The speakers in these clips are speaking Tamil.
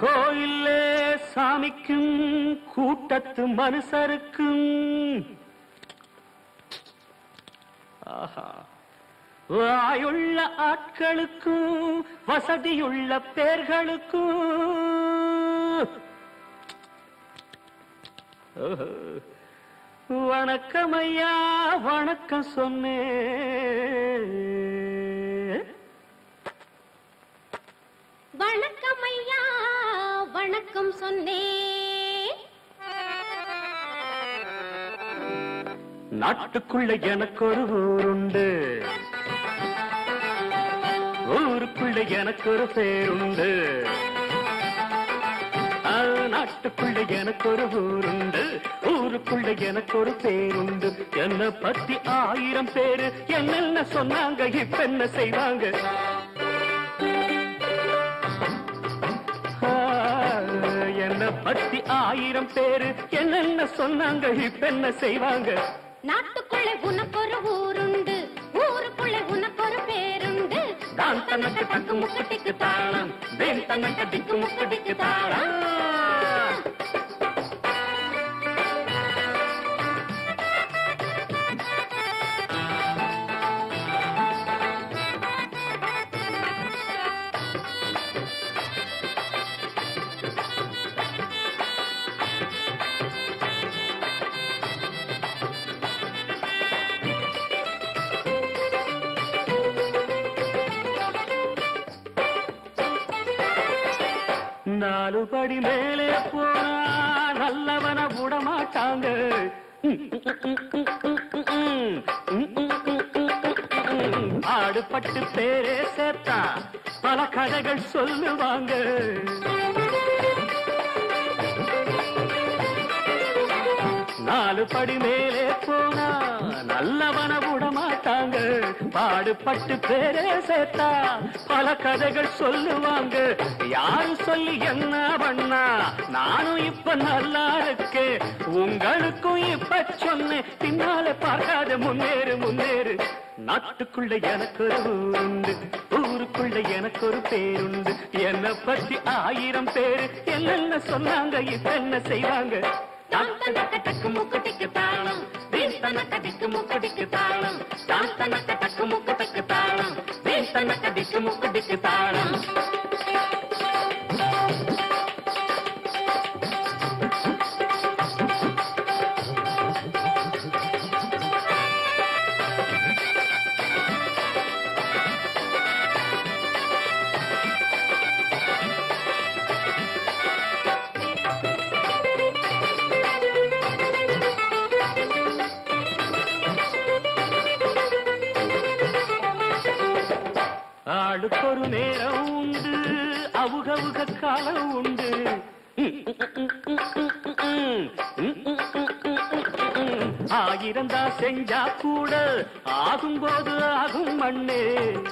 கோயிலே சாமிக்கும் கூட்டத்து மனுஷருக்கும் ஆஹா வாயுள்ள ஆட்களுக்கும் வசதியுள்ள பேர்களுக்கும் ஓஹோ. வணக்கம் ஐயா வணக்கம் சொன்னேன் வணக்கம் ஐயா வணக்கம் சொன்னேன் நாட்டுக்குள்ள எனக்கு ஒரு ஊருண்டு ஊருக்குள்ள எனக்கு ஒரு பேருண்டு ஆ, நாட்டுக்குள்ள எனக்கு ஒரு ஊருண்டு ஊருக்குள்ள எனக்கு ஒரு பேருண்டு என்ன பத்தி ஆயிரம் பேரு என்னென்ன சொன்னாங்க இப்ப என்ன செய்வாங்க ஆ, என்ன பத்தி ஆயிரம் பேரு என்னென்ன சொன்னாங்க இப்ப என்ன செய்வாங்க நாட்டுக்குள்ளே உனக்கு ஒரு ஊருண்டு ஊருக்குள்ளே உனக்கு ஒரு பேருண்டு தான் தனக்கு தக்கு முக்கட்டிக்கு தாளம் தேன் தனக்கு திக்கு முக்கட்டிக்கு தாளம் நாலு படி மேலே போனா நல்லவன விட மாட்டாங்க ஆடுபட்டு பேரே சேர்த்தா பல கதைகள் சொல்லுவாங்க நாலு படி மேலே போனா நல்லவன விட மாட்டாங்க பாடுபட்டு பேரே சேர்த்தா பல கதைகள் சொல்லுவாங்க யாரு சொல்லி என்ன பண்ணா நானும் இப்ப நல்லா இருக்கேன் உங்களுக்கும் இப்ப சொன்னேன் பின்னால பார்க்காத முன்னேறு முன்னேறு நாட்டுக்குள்ள எனக்கு ஒரு ஊருண்டு ஊருக்குள்ள எனக்கு ஒரு பேருண்டு என்னை பத்தி ஆயிரம் பேரு என்னென்ன சொன்னாங்க இப்ப என்ன செய்வாங்க தான் தனக்கு தக்கு முக்கட்டிக்கு தாளம் வீண் தனக்கு திக்கு முக்கடிக்கு தாளம் தான் தனக்கு தக்கு முக்கட்டுக்கு தாளம் வீண் தனக்கு திக்கு முக்கடிக்கு தாளம் ஆளுக்கொரு நேரம் உண்டு அவுகவுக காலம் உண்டு ஆயிரம் தான் செஞ்சா கூட ஆகும்போது ஆகும் மண்ணே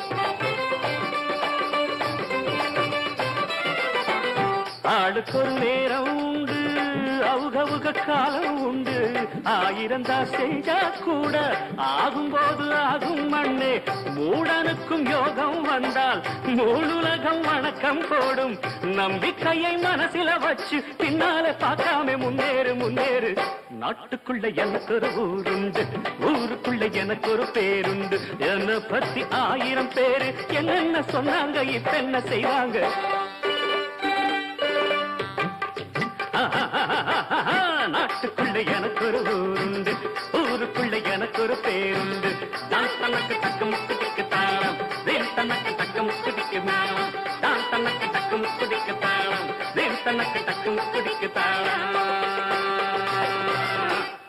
ஆளுக்கொரு நேரம் உண்டு அவுகவுக காலம் உண்டு ஆயிரம் தான் செஞ்சா கூட ஆகும்போது ஆகும் மண்ணே மூடனுக்கும் யோகம் வந்தால் மூணுலகம் வணக்கம் போடும் நம்பிக்கையை மனசில வச்சு பின்னால பார்க்காம முன்னேறு முன்னேறு நாட்டுக்குள்ள எனக்கு ஒரு ஊருண்டு ஊருக்குள்ள எனக்கு ஒரு பேருண்டு என்னை பத்தி ஆயிரம் பேரு என்னென்ன சொன்னாங்க இப்ப என்ன செய்வாங்க நாட்டுக்குள்ள எனக்கு ஒரு ஊருண்டு ஊருக்குள்ள எனக்கு ஒரு பேருண்டு தான் தனக்கு தக்க முக்குதிக்கு தாளம் வேல் தனக்கு தக்க முக்குதிக்கு மேளம் தான் தனக்கு தக்க முக்குதிக்கு தாளம் வேல் தனக்கு தக்க முக்குதிக்கு